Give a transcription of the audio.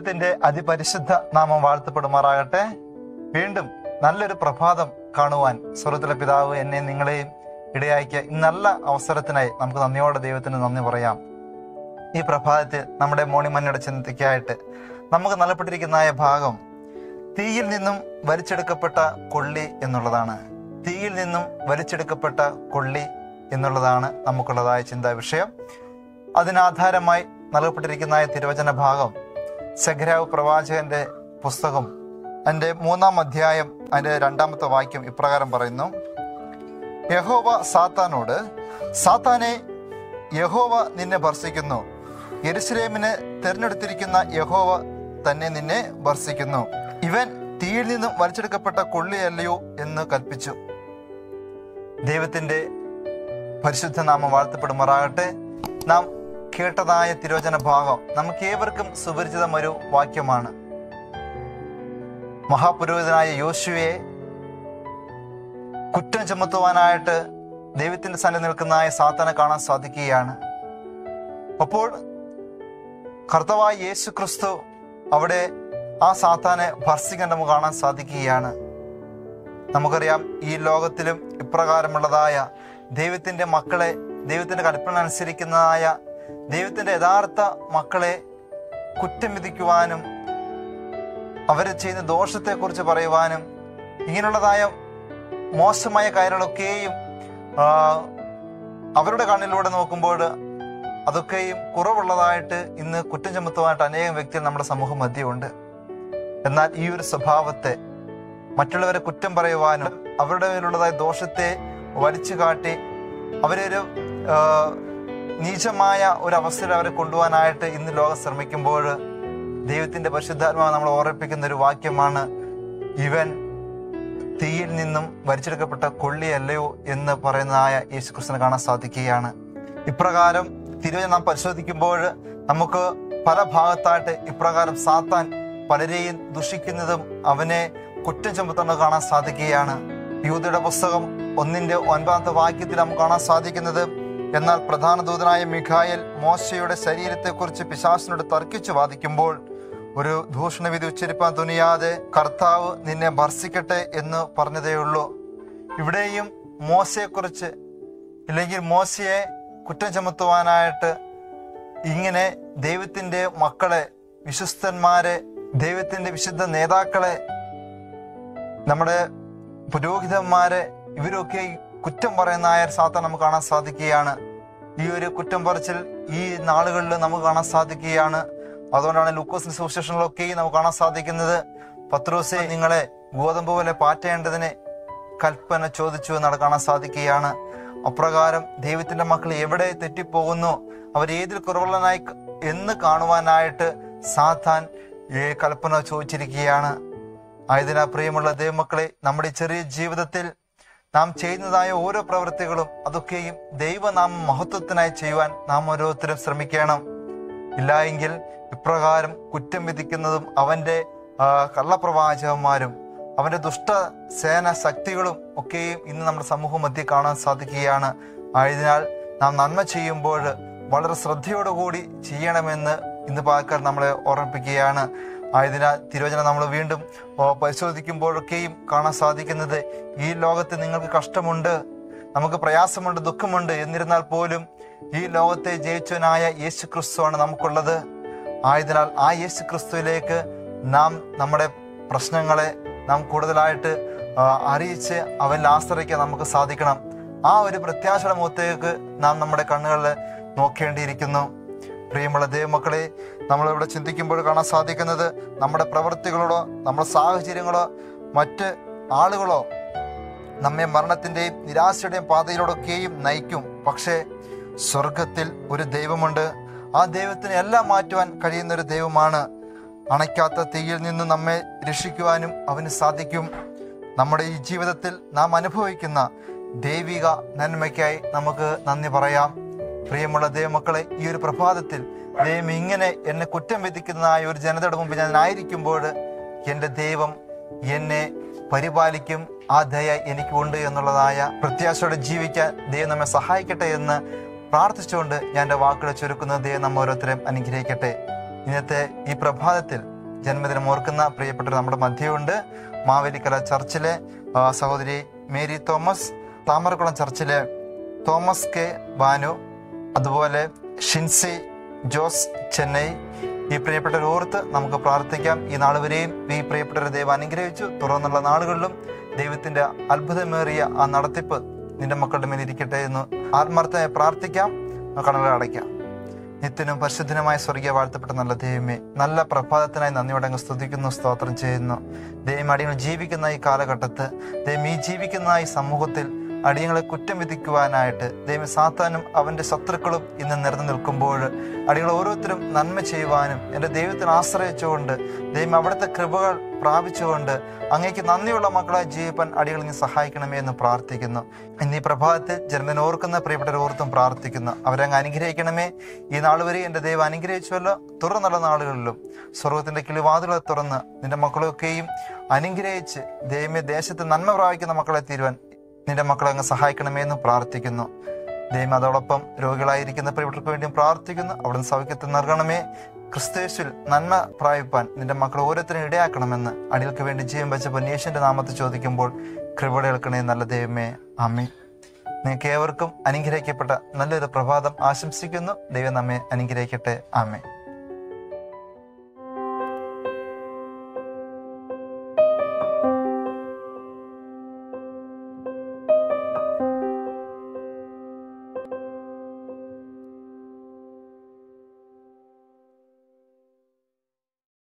ദൈവത്തിന്റെ അതിപരിശുദ്ധ നാമം വാഴ്ത്തപ്പെടുമാറാകട്ടെ വീണ്ടും നല്ലൊരു പ്രഭാതം കാണുവാൻ സ്വർഗത്തിലെ പിതാവ് എന്നെ നിങ്ങളെയും ഇടയാക്കിയ ഈ നല്ല അവസരത്തിനായി നമുക്ക് നന്ദിയോടെ ദൈവത്തിന് നന്ദി പറയാം ഈ പ്രഭാതത്തിൽ നമ്മുടെ മോണിമന്നയുടെ ചിന്തയ്ക്കായിട്ട് നമുക്ക് നൽകപ്പെട്ടിരിക്കുന്നതായ ഭാഗം തീയിൽ നിന്നും വലിച്ചെടുക്കപ്പെട്ട കൊള്ളി എന്നുള്ളതാണ് തീയിൽ നിന്നും വലിച്ചെടുക്കപ്പെട്ട കൊള്ളി എന്നുള്ളതാണ് നമുക്കുള്ളതായ ചിന്താ വിഷയം അതിനാധാരമായി നൽകപ്പെട്ടിരിക്കുന്ന തിരുവചന ഭാഗം സഖരാവ് പ്രവാചകന്റെ പുസ്തകം അതിൻ്റെ മൂന്നാം അധ്യായം അതിൻ്റെ രണ്ടാമത്തെ വാക്യം ഇപ്രകാരം പറയുന്നു യഹോവ സാത്താനോട് സാത്താനെ യഹോവ നിന്നെ ഭർഷിക്കുന്നു യെരുസലേമിന് തിരഞ്ഞെടുത്തിരിക്കുന്ന യഹോവ തന്നെ നിന്നെ ഭർഷിക്കുന്നു ഇവൻ തീയിൽ നിന്നും വലിച്ചെടുക്കപ്പെട്ട കൊള്ളിയല്ലയോ എന്ന് കൽപ്പിച്ചു ദൈവത്തിന്റെ പരിശുദ്ധ നാമം വാഴ്ത്തപ്പെടുമാറാകട്ടെ നാം കേട്ടതായ തിരോചന ഭാഗം നമുക്ക് ഏവർക്കും സുപരിചിതം ഒരു വാക്യമാണ് മഹാപുരോഹിതനായ യോശുവയെ കുറ്റം ചുമത്തുവാനായിട്ട് ദൈവത്തിന്റെ സന്നിധി നിൽക്കുന്നതായ സാത്താനെ കാണാൻ സാധിക്കുകയാണ് അപ്പോൾ കർത്തവായ യേശു ക്രിസ്തു അവിടെ ആ സാത്താനെ ഭർഷിക്കാൻ നമുക്ക് കാണാൻ സാധിക്കുകയാണ് നമുക്കറിയാം ഈ ലോകത്തിലും ഇപ്രകാരമുള്ളതായ ദൈവത്തിന്റെ മക്കളെ ദൈവത്തിന്റെ കൽപ്പന അനുസരിക്കുന്നതായ ദൈവത്തിന്റെ യഥാർത്ഥ മക്കളെ കുറ്റം വിധിക്കുവാനും അവർ ചെയ്യുന്ന ദോഷത്തെക്കുറിച്ച് പറയുവാനും ഇങ്ങനെയുള്ളതായ മോശമായ കാര്യങ്ങളൊക്കെയും ആ, അവരുടെ കണ്ണിലൂടെ നോക്കുമ്പോൾ അതൊക്കെയും കുറവുള്ളതായിട്ട് ഇന്ന് കുറ്റം ചുമത്തുവാനായിട്ട് അനേകം വ്യക്തികൾ നമ്മുടെ സമൂഹ മധ്യമുണ്ട് എന്നാൽ ഈ ഒരു സ്വഭാവത്തെ മറ്റുള്ളവരെ കുറ്റം പറയുവാനും അവരുടെ മേലുള്ളതായ ദോഷത്തെ വലിച്ചു കാട്ടി അവരെ ഒരു ആ, നീചമായ ഒരു അവസ്ഥയിൽ അവരെ കൊണ്ടുപോകാനായിട്ട് ഇന്ന് ലോകം ശ്രമിക്കുമ്പോൾ ദൈവത്തിന്റെ പരിശുദ്ധാത്മാവ് നമ്മൾ ഓർമ്മിപ്പിക്കുന്ന ഒരു വാക്യമാണ് ഇവൻ തീയിൽ നിന്നും വലിച്ചെടുക്കപ്പെട്ട കൊള്ളിയല്ലയോ എന്ന് പറയുന്നതായ യേശുക്രിസ്തുവിനെ കാണാൻ സാധിക്കുകയാണ് ഇപ്രകാരം തിരുവചനം നാം പരിശോധിക്കുമ്പോൾ നമുക്ക് പല ഭാഗത്തായിട്ട് ഇപ്രകാരം സാത്താൻ പലരെയും ദുഷിക്കുന്നതും അവനെ കുറ്റം ചുമത്തുന്നത് കാണാൻ സാധിക്കുകയാണ് യൂതയുടെ പുസ്തകം ഒന്നിന്റെ ഒൻപതാമത്തെ വാക്യത്തിൽ നമുക്ക് കാണാൻ സാധിക്കുന്നത് എന്നാൽ പ്രധാന ദൂതനായ മിഖായൽ മോശയുടെ ശരീരത്തെക്കുറിച്ച് പിശാസിനോട് തർക്കിച്ചു വാദിക്കുമ്പോൾ ഒരു ദൂഷണവിധി ഉച്ചരിപ്പാൻ തുനിയാതെ കർത്താവ് നിന്നെ ഭർഷിക്കട്ടെ എന്ന് പറഞ്ഞതേയുള്ളൂ ഇവിടെയും മോശയെക്കുറിച്ച് ഇല്ലെങ്കിൽ മോശയെ കുറ്റം ചുമത്തുവാനായിട്ട് ഇങ്ങനെ ദൈവത്തിന്റെ മക്കളെ വിശ്വസ്തന്മാരെ ദൈവത്തിന്റെ വിശുദ്ധ നേതാക്കളെ നമ്മുടെ പുരോഹിതന്മാരെ ഇവരൊക്കെ ഈ കുറ്റം പറയുന്നതായ ഒരു സാത്താൻ നമുക്ക് കാണാൻ സാധിക്കുകയാണ് ഈ ഒരു കുറ്റം പറച്ചിൽ ഈ നാളുകളിൽ നമുക്ക് കാണാൻ സാധിക്കുകയാണ് അതുകൊണ്ടാണ് ലൂക്കോസിന്റെ സുവിശേഷങ്ങളൊക്കെയും നമുക്ക് കാണാൻ സാധിക്കുന്നത് പത്രോസെ നിങ്ങളെ ഗോതമ്പ് പോലെ പാറ്റേണ്ടതിനെ കൽപ്പന ചോദിച്ചു എന്ന് കാണാൻ സാധിക്കുകയാണ് അപ്രകാരം ദൈവത്തിന്റെ മക്കൾ എവിടെ തെറ്റിപ്പോകുന്നു അവർ ഏതിൽ കുറവുള്ളനായി ക- എന്ന് കാണുവാനായിട്ട് സാത്താൻ ഈ കൽപ്പന ചോദിച്ചിരിക്കുകയാണ് ആയതിനാൽ പ്രിയമുള്ള ദൈവമക്കളെ നമ്മുടെ ഈ ചെറിയ ജീവിതത്തിൽ നാം ചെയ്യുന്നതായ ഓരോ പ്രവൃത്തികളും അതൊക്കെയും ദൈവനാമ മഹത്വത്തിനായി ചെയ്യുവാൻ നാം ഓരോരുത്തരും ശ്രമിക്കണം ഇല്ല എങ്കിൽ ഇപ്രകാരം കുറ്റം വിധിക്കുന്നതും അവന്റെ ആ, കള്ളപ്രവാചകന്മാരും അവന്റെ ദുഷ്ട സേന ശക്തികളും ഒക്കെയും ഇന്ന് നമ്മുടെ സമൂഹ മധ്യ കാണാൻ സാധിക്കുകയാണ് ആയതിനാൽ നാം നന്മ ചെയ്യുമ്പോൾ വളരെ ശ്രദ്ധയോടുകൂടി ചെയ്യണമെന്ന് ഇന്ന് പാൽക്കാർ നമ്മളെ ഓർമ്മിപ്പിക്കുകയാണ് ആയതിനാൽ തിരുവചനം നമ്മൾ വീണ്ടും ഓ, പരിശോധിക്കുമ്പോഴൊക്കെയും കാണാൻ സാധിക്കുന്നത് ഈ ലോകത്ത് നിങ്ങൾക്ക് കഷ്ടമുണ്ട് നമുക്ക് പ്രയാസമുണ്ട് ദുഃഖമുണ്ട് എന്നിരുന്നാൽ പോലും ഈ ലോകത്തെ ജയിച്ചവനായ യേശു ക്രിസ്തുവാണ് നമുക്കുള്ളത് ആയതിനാൽ ആ യേശു ക്രിസ്തുവിലേക്ക് നാം നമ്മുടെ പ്രശ്നങ്ങളെ നാം കൂടുതലായിട്ട് ആ, അറിയിച്ച് അവനിൽ ആശ്രയിക്കാൻ നമുക്ക് സാധിക്കണം ആ ഒരു പ്രത്യാശയുടെ മുഖത്തേക്ക് നാം നമ്മുടെ കണ്ണുകളിൽ നോക്കേണ്ടിയിരിക്കുന്നു പ്രിയമുള്ള ദൈവമക്കളെ നമ്മളിവിടെ ചിന്തിക്കുമ്പോൾ കാണാൻ സാധിക്കുന്നത് നമ്മുടെ പ്രവൃത്തികളോടോ നമ്മുടെ സാഹചര്യങ്ങളോ മറ്റ് ആളുകളോ നമ്മെ മരണത്തിന്റെയും നിരാശയുടെയും പാതയിലൂടെയൊക്കെയും നയിക്കും പക്ഷേ സ്വർഗത്തിൽ ഒരു ദൈവമുണ്ട് ആ ദൈവത്തിന് എല്ലാം മാറ്റുവാൻ കഴിയുന്ന ഒരു ദൈവമാണ് അണയ്ക്കാത്ത തീയിൽ നിന്ന് നമ്മെ രക്ഷിക്കുവാനും അവന് സാധിക്കും നമ്മുടെ ഈ ജീവിതത്തിൽ നാം അനുഭവിക്കുന്ന ദൈവിക നന്മയ്ക്കായി നമുക്ക് നന്ദി പറയാം പ്രിയമുള്ള ദൈവമക്കളെ ഈ ഒരു പ്രഭാതത്തിൽ ദൈവം ഇങ്ങനെ എന്നെ കുറ്റം വിധിക്കുന്നതായ ഒരു ജനതയുടെ മുമ്പ് ഞാൻ ആയിരിക്കുമ്പോൾ എൻ്റെ ദൈവം എന്നെ പരിപാലിക്കും ആ ദയ എനിക്കുണ്ട് എന്നുള്ളതായ പ്രത്യാശയോടെ ജീവിക്കാൻ ദൈവം നമ്മെ സഹായിക്കട്ടെ എന്ന് പ്രാർത്ഥിച്ചുകൊണ്ട് ഞാൻ എൻ്റെ വാക്കുകൾ ചുരുക്കുന്നത് ദൈവം നമ്മ ഓരോരുത്തരെയും അനുഗ്രഹിക്കട്ടെ ഇന്നത്തെ ഈ പ്രഭാതത്തിൽ ജന്മദിനം ഓർക്കുന്ന പ്രിയപ്പെട്ടവർ നമ്മുടെ മധ്യമുണ്ട് മാവേലിക്കര ചർച്ചിലെ ആ, സഹോദരി മേരി തോമസ് താമരക്കുളം ചർച്ചിലെ തോമസ് കെ ബാനു അതുപോലെ ഷിൻസി ജോസ് ചെന്നൈ ഈ പ്രിയപ്പെട്ടവർ ഓർത്ത് നമുക്ക് പ്രാർത്ഥിക്കാം ഈ നാൾ വരെയും ഈ പ്രിയപ്പെട്ടവരെ ദൈവം അനുഗ്രഹിച്ചു തുറന്നുള്ള നാളുകളിലും ദൈവത്തിന്റെ അത്ഭുതമേറിയ ആ നടത്തിപ്പ് നിന്റെ മക്കളുടെ മേൽ ഇരിക്കട്ടെ എന്ന് ആത്മാർത്ഥമായി പ്രാർത്ഥിക്കാം കടലുകൾ അടയ്ക്കാം നിത്യനും പരിശുദ്ധനുമായ സ്വർഗീയ വാഴ്ത്തപ്പെട്ട നല്ല ദൈവമേ നല്ല പ്രഭാതത്തിനായി നന്ദിയോടെ അങ്ങ് സ്തുതിക്കുന്നു സ്തോത്രം ചെയ്യുന്നു ദൈവം അടിയങ്ങൾ ജീവിക്കുന്ന ഈ കാലഘട്ടത്ത് ദൈവം ഈ ജീവിക്കുന്ന ഈ സമൂഹത്തിൽ അടിയങ്ങളെ കുറ്റം വിധിക്കുവാനായിട്ട് ദൈവം സാത്താനും അവന്റെ ശത്രുക്കളും ഇന്ന് നിറഞ്ഞു നിൽക്കുമ്പോൾ അടിയങ്ങൾ ഓരോരുത്തരും നന്മ ചെയ്യുവാനും എൻ്റെ ദൈവത്തിന് ആശ്രയിച്ചുകൊണ്ട് ദൈവം അവിടുത്തെ കൃപകൾ പ്രാപിച്ചുകൊണ്ട് അങ്ങേക്ക് നന്ദിയുള്ള മക്കളെ ജീവിപ്പാൻ അടികൾ നീ സഹായിക്കണമേ എന്ന് പ്രാർത്ഥിക്കുന്നു ഇന്ന് ഈ പ്രഭാതത്തിൽ ജന്മദിനം ഓർക്കുന്ന പ്രിയപ്പെട്ടവർ ഓർത്തും പ്രാർത്ഥിക്കുന്നു അവരെ അങ്ങ് അനുഗ്രഹിക്കണമേ ഈ നാൾ വരെ എൻ്റെ ദൈവം അനുഗ്രഹിച്ചുവല്ലോ തുറന്നുള്ള നാളുകളിലും സ്വർഗത്തിന്റെ കിളിവാതുകളെ തുറന്ന് നിന്റെ മക്കളെയൊക്കെയും അനുഗ്രഹിച്ച് ദൈവമേ ദേശത്ത് നന്മ പ്രാപിക്കുന്ന മക്കളെ തീരുവാൻ നിന്റെ മക്കളെ അങ്ങ് സഹായിക്കണമേ എന്ന് പ്രാർത്ഥിക്കുന്നു ദൈവം അതോടൊപ്പം രോഗികളായിരിക്കുന്ന പ്രിയപ്പെട്ടവർക്ക് വേണ്ടിയും പ്രാർത്ഥിക്കുന്നു അവിടുന്ന് സൗഖ്യത്തിൽ നൽകണമേ ക്രിസ്തുവേശുവിൽ നന്മ പ്രാപിപ്പാൻ നിന്റെ മക്കൾ ഓരോരുത്തരും ഇടയാക്കണമെന്ന് അടികൾക്ക് വേണ്ടി ജീവൻ വെച്ച പൊന്നേഷ്യന്റെ നാമത്തിൽ ചോദിക്കുമ്പോൾ കൃപയുടെ കേൾക്കണേ നല്ല ദൈവമേ അമ്മേ നിങ്ങൾക്ക് ഏവർക്കും അനുഗ്രഹിക്കപ്പെട്ട നല്ലൊരു പ്രഭാതം ആശംസിക്കുന്നു ദൈവം നമ്മെ അനുഗ്രഹിക്കട്ടെ ആമേ